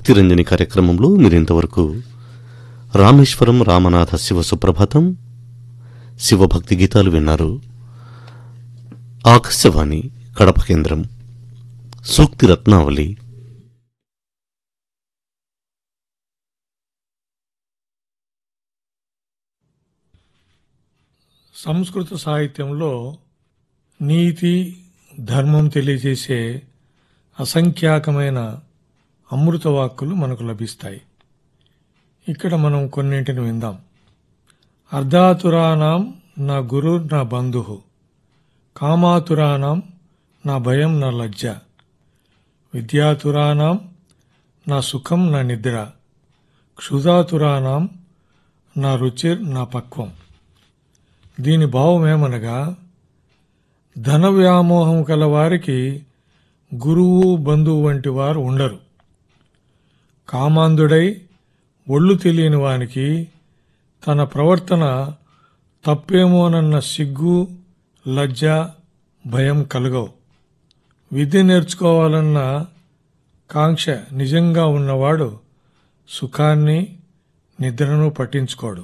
భక్తిరంజని కార్యక్రమంలో మీరింతవరకు రామేశ్వరం రామనాథ శివ సుప్రభాతం శివభక్తి గీతాలు విన్నారు ఆకాశవాణి కడప కేంద్రం సూక్తి రత్నావళి సంస్కృత సాహిత్యంలో నీతి ధర్మం తెలియజేసే అసంఖ్యాకమైన అమృత వాక్కులు మనకు లభిస్తాయి ఇక్కడ మనం కొన్నింటిని విందాం అర్ధాతురానాం నా గురు నా బంధు కామాతురానాం నా భయం నా లజ్జ విద్యాతురానాం నా సుఖం నా నిద్ర క్షుధాతురానాం నా రుచిర్ నా పక్వం దీని భావమేమనగా ధన వ్యామోహం కల వారికి గురువు బంధువు వంటి వారు ఉండరు కామాంధుడై ఒళ్ళు తెలియని వానికి తన ప్రవర్తన తప్పేమోనన్న సిగ్గు లజ్జ భయం కలగవు విద్య నేర్చుకోవాలన్న కాంక్ష నిజంగా ఉన్నవాడు సుఖాన్ని నిద్రను పట్టించుకోడు